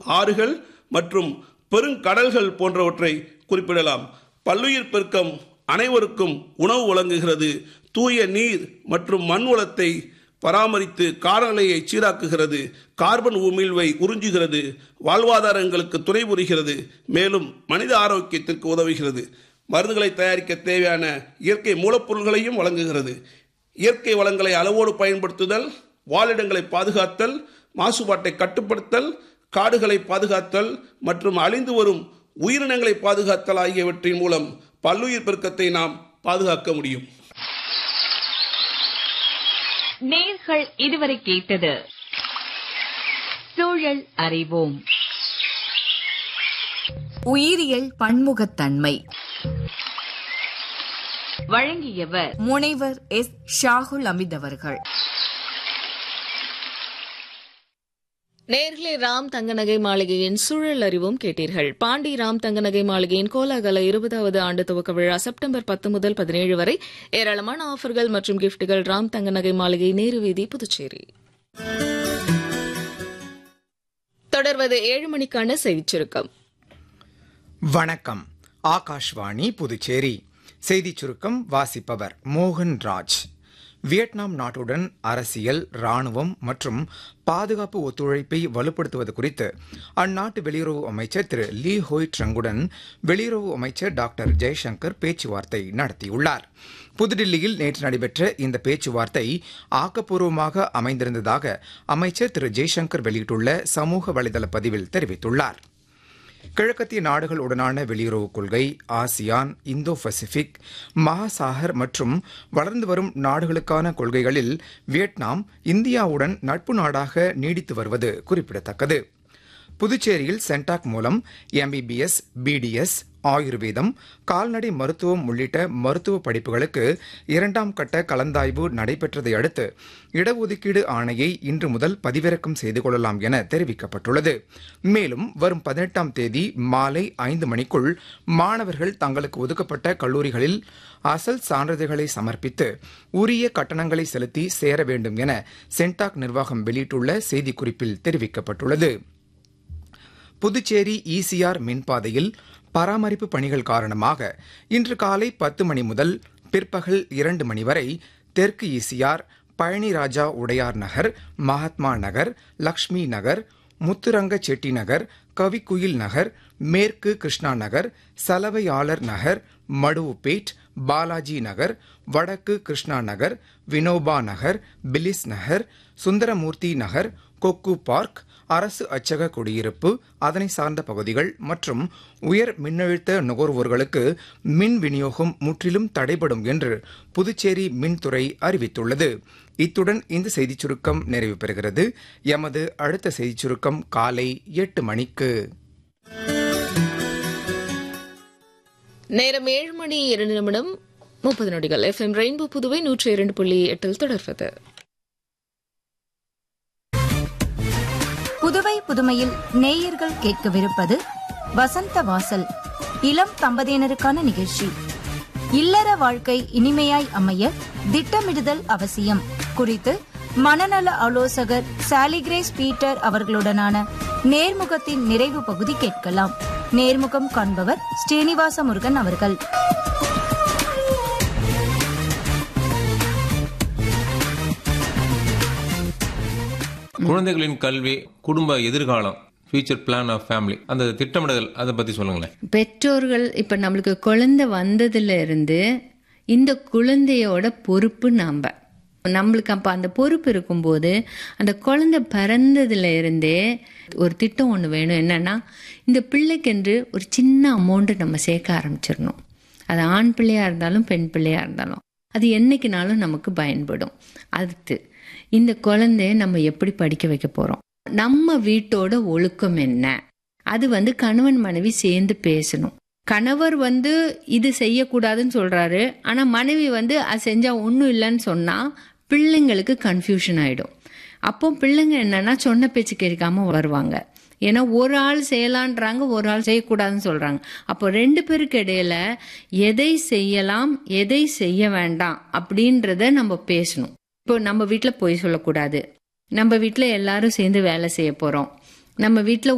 ஆறுகள் மற்றும் பெருங்கடல்கள் போன்றவற்றை குறிப்பிடலாம் பல்லுயிர் பெருக்கம் அனைவருக்கும் உணவு வழங்குகிறது தூய நீர் மற்றும் மண் வளத்தை பராமரித்து காலநிலையை சீராக்குகிறது கார்பன் உமிழ்வை உறிஞ்சுகிறது வாழ்வாதாரங்களுக்கு துணை புரிகிறது மேலும் மனித ஆரோக்கியத்திற்கு உதவுகிறது மருந்துகளை தயாரிக்க தேவையான இயற்கை மூலப்பொருள்களையும் வழங்குகிறது இயற்கை வளங்களை அளவோடு பயன்படுத்துதல் வாழிடங்களை பாதுகாத்தல் மாசுபாட்டை கட்டுப்படுத்தல் காடுகளை பாதுகாத்தல் மற்றும் அழிந்து வரும் உயிரினங்களை பாதுகாத்தல் ஆகியவற்றின் மூலம் பல்லுயிர் பெருக்கத்தை நாம் பாதுகாக்க முடியும் நேர்கள் இதுவரை கேட்டது சூழல் அறிவோம் உயிரியல் பன்முகத்தன்மை வழங்கியவர் முனைவர் எஸ் ஷாகுல் அமித் அவர்கள் நேர்களே ராம் தங்கநகை மாளிகையின் சூழல் அறிவும் கேட்டீர்கள் பாண்டி ராம் தங்கநகை மாளிகையின் கோலாகல இருபதாவது ஆண்டு துவக்க விழா செப்டம்பர் பத்து முதல் பதினேழு வரை ஏராளமான ஆஃபர்கள் மற்றும் கிஃப்ட்டுகள் ராம் தங்கநகை மாளிகை நேரு வீதி புதுச்சேரி தொடர்வது ஏழு மணிக்கான செய்திச் சுருக்கம் வணக்கம் ஆகாஷ்வாணி புதுச்சேரி செய்திச் சுருக்கம் வாசிப்பவர் மோகன் ராஜ் வியட்நாம் நாட்டுடன் அரசியல் ராணுவம் மற்றும் பாதுகாப்பு ஒத்துழைப்பை வலுப்படுத்துவது குறித்து அந்நாட்டு வெளியுறவு அமைச்சர் திரு லீ ஹோய் ட்ரங்குடன் வெளியுறவு அமைச்சர் டாக்டர் ஜெய்சங்கர் பேச்சுவார்த்தை நடத்தியுள்ளார் புதுடில்லியில் நேற்று நடைபெற்ற இந்த பேச்சுவார்த்தை ஆக்கப்பூர்வமாக அமைந்திருந்ததாக அமைச்சர் திரு ஜெய்சங்கர் வெளியிட்டுள்ள சமூக வலைதள பதிவில் தெரிவித்துள்ளார் கிழக்கத்திய நாடுகளுடனான வெளியுறவு கொள்கை ஆசியான் இந்தோ பசிபிக் மகாசாகர் மற்றும் வளர்ந்து வரும் நாடுகளுக்கான கொள்கைகளில் வியட்நாம் இந்தியாவுடன் நட்பு நாடாக நீடித்து வருவது குறிப்பிடத்தக்கது புதுச்சேரியில் சென்டாக் மூலம் எம்பிபிஎஸ் பிடிஎஸ் ஆயுர்வேதம் கால்நடை மருத்துவம் உள்ளிட்ட மருத்துவ படிப்புகளுக்கு இரண்டாம் கட்ட கலந்தாய்வு நடைபெற்றதை அடுத்து இடஒதுக்கீடு ஆணையை இன்று முதல் பதிவிறக்கம் செய்து கொள்ளலாம் என தெரிவிக்கப்பட்டுள்ளது மேலும் வரும் பதினெட்டாம் தேதி மாலை ஐந்து மணிக்குள் மாணவர்கள் தங்களுக்கு ஒதுக்கப்பட்ட கல்லூரிகளில் அசல் சான்றிதழ்களை சமர்ப்பித்து உரிய கட்டணங்களை செலுத்தி சேர வேண்டும் என சென்டாக் நிர்வாகம் வெளியிட்டுள்ள செய்திக்குறிப்பில் தெரிவிக்கப்பட்டுள்ளது புதுச்சேரி ஈசிஆர் மின்பாதையில் பராமரிப்பு பணிகள் காரணமாக இன்று காலை பத்து மணி முதல் பிற்பகல் இரண்டு மணி வரை தெற்கு ஈசிஆர் பழனிராஜா உடையார் நகர் மகாத்மா நகர் லக்ஷ்மி நகர் முத்துரங்க செட்டி நகர் கவிக்குயில் நகர் மேற்கு கிருஷ்ணா நகர் சலவையாளர் நகர் மடுவுப்பேட் பாலாஜி நகர் வடக்கு கிருஷ்ணா நகர் வினோபா நகர் பிலிஸ் நகர் சுந்தரமூர்த்தி நகர் கொக்கு பார்க் அரசு அச்சக குடியிருப்பு அதனை சார்ந்த பகுதிகள் மற்றும் உயர் மின்னழுத்த நுகர்வோர்களுக்கு மின் விநியோகம் முற்றிலும் தடைபடும் என்று புதுச்சேரி மின்துறை அறிவித்துள்ளது இத்துடன் இந்த செய்திச் சுருக்கம் நிறைவு பெறுகிறது எமது அடுத்த செய்திச் சுருக்கம் காலை எட்டு மணிக்கு நேரம் ஏழு மணி இரண்டு நிமிடம் முப்பது நொடிகள் எஃப்எம் ரெயின்போ புதுவை நூற்றி இரண்டு புள்ளி எட்டில் தொடர்வது புதுவை புதுமையில் நேயர்கள் கேட்கவிருப்பது வசந்த வாசல் இளம் தம்பதியினருக்கான நிகழ்ச்சி இல்லற வாழ்க்கை இனிமையாய் அமைய திட்டமிடுதல் அவசியம் குறித்து மனநல ஆலோசகர் சாலிகிரேஸ் பீட்டர் அவர்களுடனான நேர்முகத்தின் நிறைவு பகுதி கேட்கலாம் நேர்முகம் காண்பவர் ஸ்ரீனிவாச முருகன் அவர்கள் குழந்தைகளின் கல்வி குடும்ப எதிர்காலம் ஃபியூச்சர் பிளான் ஆஃப் ஃபேமிலி அந்த திட்டமிடுதல் அதை பத்தி சொல்லுங்களேன் பெற்றோர்கள் இப்ப நம்மளுக்கு குழந்தை வந்ததுல இருந்து இந்த குழந்தையோட பொறுப்பு நாம நம்மளுக்கு அப்ப அந்த பொறுப்பு இருக்கும்போது அந்த குழந்தை பிறந்ததுல இருந்தே ஒரு திட்டம் ஒன்று வேணும் என்னன்னா இந்த பிள்ளைக்கென்று ஒரு சின்ன அமௌண்ட் நம்ம சேர்க்க ஆரம்பிச்சிடணும் அது ஆண் பிள்ளையா இருந்தாலும் பெண் பிள்ளையா இருந்தாலும் அது என்னைக்குனாலும் நமக்கு பயன்படும் அடுத்து இந்த குழந்தைய நம்ம எப்படி படிக்க வைக்க போறோம் நம்ம வீட்டோட ஒழுக்கம் என்ன அது வந்து கணவன் மனைவி சேர்ந்து பேசணும் கணவர் வந்து இது செய்யக்கூடாதுன்னு சொல்றாரு ஆனா மனைவி வந்து அது செஞ்சா ஒன்றும் இல்லைன்னு சொன்னா பிள்ளைங்களுக்கு கன்ஃபியூஷன் ஆயிடும் அப்போ பிள்ளைங்க என்னன்னா சொன்ன பேச்சு கேட்காம வருவாங்க ஏன்னா ஒரு ஆள் செய்யலான்றாங்க ஒரு ஆள் செய்யக்கூடாதுன்னு சொல்றாங்க அப்போ ரெண்டு பேருக்கு இடையில எதை செய்யலாம் எதை செய்ய வேண்டாம் அப்படின்றத நம்ம பேசணும் இப்போ நம்ம வீட்டில் பொய் சொல்லக்கூடாது நம்ம வீட்டில் எல்லாரும் சேர்ந்து வேலை செய்ய போறோம் நம்ம வீட்டில்